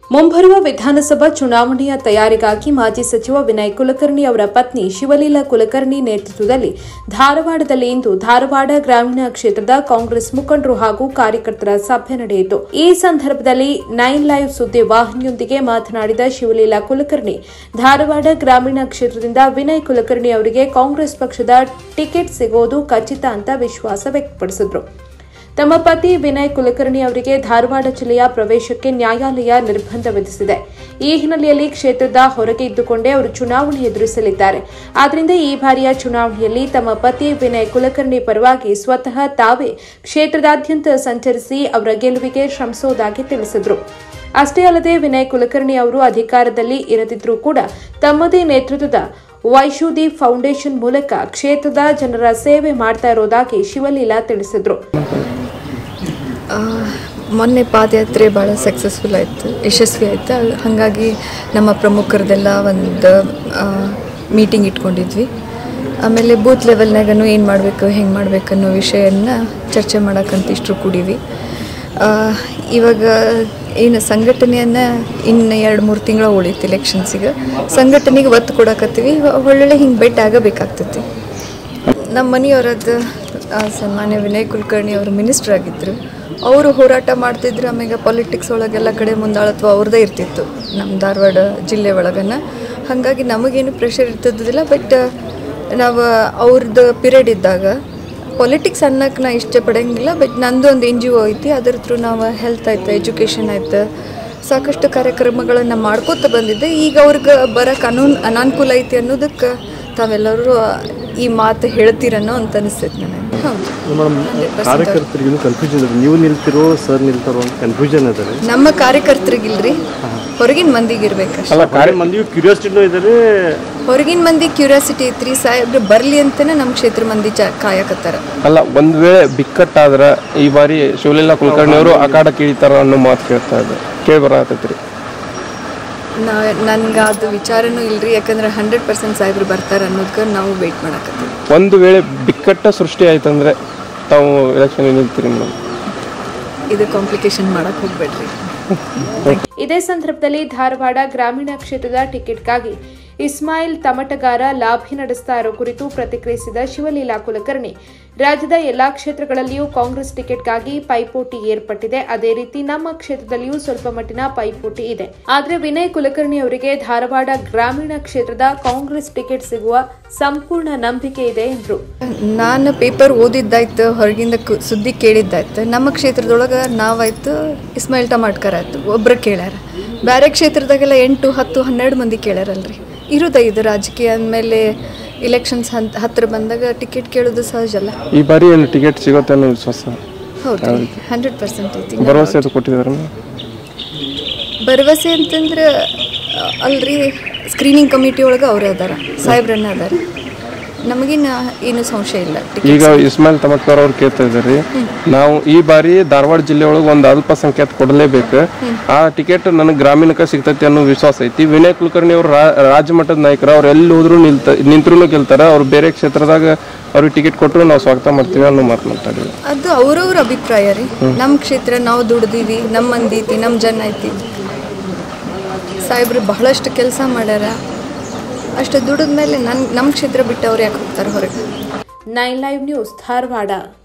ಮುಂಬರುವ ವಿಧಾನಸಭಾ ಚುನಾವಣೆಯ ತಯಾರಿಗಾಗಿ ಮಾಜಿ ಸಚಿವ ವಿನಯ್ ಕುಲಕರ್ಣಿ ಅವರ ಪತ್ನಿ ಶಿವಲೀಲಾ ಕುಲಕರ್ಣಿ ನೇತೃತ್ವದಲ್ಲಿ ಧಾರವಾಡದಲ್ಲಿ ಇಂದು ಧಾರವಾಡ ಗ್ರಾಮೀಣ ಕ್ಷೇತ್ರದ ಕಾಂಗ್ರೆಸ್ ಮುಖಂಡರು ಹಾಗೂ ಕಾರ್ಯಕರ್ತರ ಸಭೆ ನಡೆಯಿತು ಈ ಸಂದರ್ಭದಲ್ಲಿ ನೈನ್ ಲೈವ್ ಸುದ್ದಿ ವಾಹಿನಿಯೊಂದಿಗೆ ಮಾತನಾಡಿದ ಶಿವಲೀಲಾ ಕುಲಕರ್ಣಿ ಧಾರವಾಡ ಗ್ರಾಮೀಣ ಕ್ಷೇತ್ರದಿಂದ ವಿನಯ್ ಕುಲಕರ್ಣಿ ಅವರಿಗೆ ಕಾಂಗ್ರೆಸ್ ಪಕ್ಷದ ಟಿಕೆಟ್ ಸಿಗೋದು ಖಚಿತ ಅಂತ ವಿಶ್ವಾಸ ವ್ಯಕ್ತಪಡಿಸಿದರು ತಮ್ಮ ಪತಿ ವಿನಯ್ ಕುಲಕರ್ಣಿ ಅವರಿಗೆ ಧಾರವಾಡ ಜಿಲ್ಲೆಯ ಪ್ರವೇಶಕ್ಕೆ ನ್ಯಾಯಾಲಯ ನಿರ್ಬಂಧ ವಿಧಿಸಿದೆ ಈ ಹಿನ್ನೆಲೆಯಲ್ಲಿ ಕ್ಷೇತ್ರದ ಹೊರಗೆ ಇದ್ದುಕೊಂಡೇ ಅವರು ಚುನಾವಣೆ ಎದುರಿಸಲಿದ್ದಾರೆ ಆದ್ದರಿಂದ ಈ ಬಾರಿಯ ಚುನಾವಣೆಯಲ್ಲಿ ತಮ್ಮ ಪತಿ ವಿನಯ್ ಕುಲಕರ್ಣಿ ಪರವಾಗಿ ಸ್ವತಃ ತಾವೇ ಕ್ಷೇತ್ರದಾದ್ಯಂತ ಸಂಚರಿಸಿ ಅವರ ಗೆಲುವಿಗೆ ಶ್ರಮಿಸುವುದಾಗಿ ತಿಳಿಸಿದರು ಅಷ್ಟೇ ಅಲ್ಲದೆ ವಿನಯ್ ಕುಲಕರ್ಣಿ ಅವರು ಅಧಿಕಾರದಲ್ಲಿ ಇರದಿದ್ರೂ ಕೂಡ ತಮ್ಮದೇ ನೇತೃತ್ವದ ವೈಶುದಿ ಫೌಂಡೇಶನ್ ಮೂಲಕ ಕ್ಷೇತ್ರದ ಜನರ ಸೇವೆ ಮಾಡ್ತಾ ಇರೋದಾಗಿ ಶಿವಲೀಲಾ ತಿಳಿಸಿದರು ಆ, ಮೊನ್ನೆ ಪಾದಯಾತ್ರೆ ಭಾಳ ಸಕ್ಸಸ್ಫುಲ್ ಆಯಿತು ಯಶಸ್ವಿ ಆಯಿತು ಹಾಗಾಗಿ ನಮ್ಮ ಪ್ರಮುಖರದೆಲ್ಲ ಒಂದು ಮೀಟಿಂಗ್ ಇಟ್ಕೊಂಡಿದ್ವಿ ಆಮೇಲೆ ಬೂತ್ ಲೆವೆಲ್ನಾಗನು ಏನು ಮಾಡಬೇಕು ಹೆಂಗೆ ಮಾಡ್ಬೇಕು ಅನ್ನೋ ವಿಷಯನ ಚರ್ಚೆ ಮಾಡೋಕ್ಕಂತ ಇಷ್ಟರು ಕೂಡೀವಿ ಆ, ಇವಾಗ ಏನು ಸಂಘಟನೆಯನ್ನು ಇನ್ನು ಎರಡು ಮೂರು ತಿಂಗಳ ಉಳಿತು ಎಲೆಕ್ಷನ್ಸಿಗೆ ಸಂಘಟನೆಗೆ ಒತ್ತು ಕೊಡಕತ್ತೀವಿ ಒಳ್ಳೊಳ್ಳೆ ಹಿಂಗೆ ಬೆಟ್ ಆಗಬೇಕಾಗ್ತೈತಿ ನಮ್ಮ ಮನೆಯವರದ್ದು ಆ, ಸನ್ಮಾನ್ಯ ವಿನಯ್ ಕುಲಕರ್ಣಿ ಅವರು ಮಿನಿಸ್ಟರ್ ಆಗಿದ್ದರು ಅವರು ಹೋರಾಟ ಮಾಡ್ತಿದ್ರು ಆಮೇಲೆ ಪಾಲಿಟಿಕ್ಸ್ ಒಳಗೆಲ್ಲ ಕಡೆ ಮುಂದಾಳತ್ವ ಅವ್ರದ್ದೇ ಇರ್ತಿತ್ತು ನಮ್ಮ ಧಾರವಾಡ ಜಿಲ್ಲೆ ಒಳಗನ ಹಾಗಾಗಿ ನಮಗೇನು ಪ್ರೆಷರ್ ಇರ್ತಿದ್ದಿಲ್ಲ ಬಟ್ ನಾವು ಅವ್ರದ್ದು ಪೀರಿಯಡ್ ಇದ್ದಾಗ ಪೊಲಿಟಿಕ್ಸ್ ಅನ್ನಕ್ಕೆ ನಾ ಇಷ್ಟಪಡಂಗಿಲ್ಲ ಬಟ್ ನಂದು ಒಂದು ಎನ್ ಜಿ ಒ ಐತಿ ಅದ್ರ ಥ್ರೂ ನಾವು ಹೆಲ್ತ್ ಆಯ್ತು ಎಜುಕೇಷನ್ ಆಯ್ತು ಸಾಕಷ್ಟು ಕಾರ್ಯಕ್ರಮಗಳನ್ನು ಮಾಡ್ಕೋತ ಬಂದಿದ್ದೆ ಈಗ ಅವ್ರಿಗೆ ಬರೋಕೆ ಅನು ಅನಾನುಕೂಲ ಐತಿ ಅನ್ನೋದಕ್ಕೆ ತಾವೆಲ್ಲರೂ ಈ ಮಾತು ಹೇಳ್ತೀರನ್ನೋ ಅಂತ ಅನಿಸ್ತೈತೆ ನನಗೆ ಹೌದು ಮೇಡಮ್ ಕಾರ್ಯಕರ್ತರಿಗೂ ಕನ್ಫ್ಯೂಷನ್ ಇದೆ ನೀವು ನಿಲ್ತಿರೋ ಸರ್ ನಿಲ್ತಾರೋ ಅಂತ ಕನ್ಫ್ಯೂಷನ್ ಅದ ನಮ್ಮ ಕಾರ್ಯಕರ್ತರಿಗಿಲ್ರಿ ಹೊರಗಿನ ಮಂದಿಗೆ ಇರ್ಬೇಕಷ್ಟೆ ಅಲ್ಲ ಕಾರ್ಯ ಮಂದಿಗೂ ಕ್ಯೂರಿಯಾಸಿಟಿನೂ ಇದ್ದಾರೆ ಹೊರಗಿನ ಮಂದಿ ಕ್ಯೂರಿಯಾಸಿಟಿ ಐತ್ರಿ ಸಾಹೇಬ್ರು ಬರಲಿ ಅಂತಲೇ ನಮ್ಮ ಕ್ಷೇತ್ರ ಮಂದಿ ಚ ಕಾಯಕತ್ತಾರ ಅಲ್ಲ ಒಂದ್ ವೇಳೆ ಬಿಕ್ಕಟ್ಟಾದ್ರ ಈ ಬಾರಿ ಶಿವಲೀಲಾ ಕುಲಕರ್ಣಿ ಅವರು ಅಖಾಡ ಕೀಳಿತಾರ ಅನ್ನೋ ಮಾತು ಕೇಳ್ತಾ ಇದೆ ಕೇಳಿ ಬರತೈತ್ರಿ ನಾ ನನ್ಗೆ ಅದು ವಿಚಾರನೂ ಇಲ್ರಿ ಯಾಕಂದ್ರೆ ಹಂಡ್ರೆಡ್ ಪರ್ಸೆಂಟ್ ಸಾಹೇಬ್ರು ಬರ್ತಾರೆ ಅನ್ನೋದಕ್ಕೆ ನಾವು ವೆಯ್ಟ್ ಮಾಡಕತ್ತೀವಿ ಒಂದು ವೇಳೆ ಬಿಕ್ಕಟ್ಟ ಸೃಷ್ಟಿ ಆಯ್ತಂದ್ರೆ ತಾವು ಎಲೆಕ್ಷನ್ ನಿಲ್ತೀರಿ ಮೇಡಮ್ ಇದು ಕಾಂಪ್ಲಿಕೇಶನ್ ಮಾಡಕ್ಕೆ ಹೋಗ್ಬೇಡ್ರಿ ಇದೇ ಸಂದರ್ಭದಲ್ಲಿ ಧಾರವಾಡ ಗ್ರಾಮೀಣ ಕ್ಷೇತ್ರದ ಟಿಕೆಟ್ಗಾಗಿ ಇಸ್ಮಾಯಿಲ್ ತಮಟಗಾರ ಲಾಭಿ ನಡೆಸ್ತಾ ಇರೋ ಕುರಿತು ಪ್ರತಿಕ್ರಿಯಿಸಿದ ಶಿವಲೀಲಾ ಕುಲಕರ್ಣಿ ರಾಜ್ಯದ ಎಲ್ಲಾ ಕ್ಷೇತ್ರಗಳಲ್ಲಿಯೂ ಕಾಂಗ್ರೆಸ್ ಟಿಕೆಟ್ಗಾಗಿ ಪೈಪೋಟಿ ಏರ್ಪಟ್ಟಿದೆ ಅದೇ ರೀತಿ ನಮ್ಮ ಕ್ಷೇತ್ರದಲ್ಲಿಯೂ ಸ್ವಲ್ಪ ಮಟ್ಟಿನ ಪೈಪೋಟಿ ಇದೆ ಆದ್ರೆ ವಿನಯ್ ಕುಲಕರ್ಣಿ ಅವರಿಗೆ ಧಾರವಾಡ ಗ್ರಾಮೀಣ ಕ್ಷೇತ್ರದ ಕಾಂಗ್ರೆಸ್ ಟಿಕೆಟ್ ಸಿಗುವ ಸಂಪೂರ್ಣ ನಂಬಿಕೆ ಇದೆ ಎಂದರು ನಾನು ಪೇಪರ್ ಓದಿದ್ದಾಯ್ತು ಹೊರಗಿಂದ ಕು- ಸುದ್ದಿ ಕೇಳಿದ್ದಾಯ್ತು ನಮ್ಮ ಕ್ಷೇತ್ರದೊಳಗೆ ನಾವಾಯ್ತು ಇಸ್ಮಾಯಿಲ್ ಟಮಾಟ್ಕರ್ ಆಯ್ತು ಒಬ್ರು ಕೇಳ್ಯಾರ ಬೇರೆ ಕ್ಷೇತ್ರದಾಗೆಲ್ಲ ಎಂಟು ಹತ್ತು ಹನ್ನೆರಡು ಮಂದಿ ಕೇಳ್ಯಾರಲ್ರಿ ಇರುದ ಇದು ರಾಜಕೀಯ ಅಂದಮೇಲೆ ಇಲೆಕ್ಷನ್ಸ್ ಹಂತ ಹತ್ತಿರ ಬಂದಾಗ ಟಿಕೆಟ್ ಕೇಳೋದು ಸಹಜ ಅಲ್ಲ ಈ ಬಾರಿ ಏನು ಟಿಕೆಟ್ ಸಿಗುತ್ತೆ ಅನ್ನೋ ವಿಶ್ವಾಸ ಹೌದು ಹಂಡ್ರೆಡ್ ಪರ್ಸೆಂಟ್ ಐತಿ ಭರವಸೆ ಅದು ಕೊಟ್ಟಿದ್ದಾರೆ ಭರವಸೆ ಅಂತಂದ್ರೆ ಅ, ಅಲ್ರಿ ಸ್ಕ್ರೀನಿಂಗ್ ಕಮಿಟಿ ಒಳಗೆ ಅವರೇ ಅದಾರ ಸಾಹೇಬ್ರನ್ನ ಅದಾರ ನಮಗೇನು ಏನು ಸಂಶಯ ಇಲ್ಲ ಈಗ ಇಸ್ಮಾಯಿಲ್ ತಮಟ್ಕರ್ ಅವ್ರು ಕೇಳ್ತಾ ಇದ್ದಾರೆ ನಾವು ಈ ಬಾರಿ ಧಾರವಾಡ ಜಿಲ್ಲೆ ಒಳಗೆ ಒಂದು ಅಲ್ಪಸಂಖ್ಯಾತ ಕೊಡಲೇಬೇಕು ಆ ಟಿಕೆಟ್ ನನಗೆ ಗ್ರಾಮೀಣಕ್ಕೆ ಸಿಗ್ತೈತಿ ಅನ್ನೋ ವಿಶ್ವಾಸ ಐತಿ ವಿನಯ್ ಕುಲಕರ್ಣಿ ಅವ್ರು ರಾ- ರಾಜ್ಯ ಮಟ್ಟದ ನಾಯಕರು ಅವ್ರು ಎಲ್ಲಿ ಹೋದ್ರು ನಿಲ್ತ ನಿಂತ್ರು ಗೆಲ್ತಾರ ಅವ್ರು ಬೇರೆ ಕ್ಷೇತ್ರದಾಗ ಅವ್ರಿಗೆ ಟಿಕೆಟ್ ಕೊಟ್ಟರು ನಾವು ಸ್ವಾಗತ ಮಾಡ್ತೀವಿ ಅನ್ನೋ ಮಾತು ಮಾತಾಡಿದ್ರು ಅದು ಅವ್ರವ್ರ ಅಭಿಪ್ರಾಯ ರೀ ನಮ್ಮ ಕ್ಷೇತ್ರ ನಾವು ದುಡ್ದೀವಿ ನಮ್ಮ ಮಂದಿ ಐತಿ ನಮ್ಮ ಜನ ಐತಿ ಸಾಹೇಬ್ರು ಬಹಳಷ್ಟು ಕೆಲಸ ಮಾಡ್ಯಾರ ಅಷ್ಟು ದುಡಿದ ಮೇಲೆ ನನ್ನ ನಮ್ಮ ಕ್ಷೇತ್ರ ಬಿಟ್ಟು ಅವ್ರು ಯಾಕೆ ಹೋಗ್ತಾರೆ ಹೊರಗೆ ನೈನ್ ಲೈವ್ ನ್ಯೂಸ್ ಧಾರವಾಡ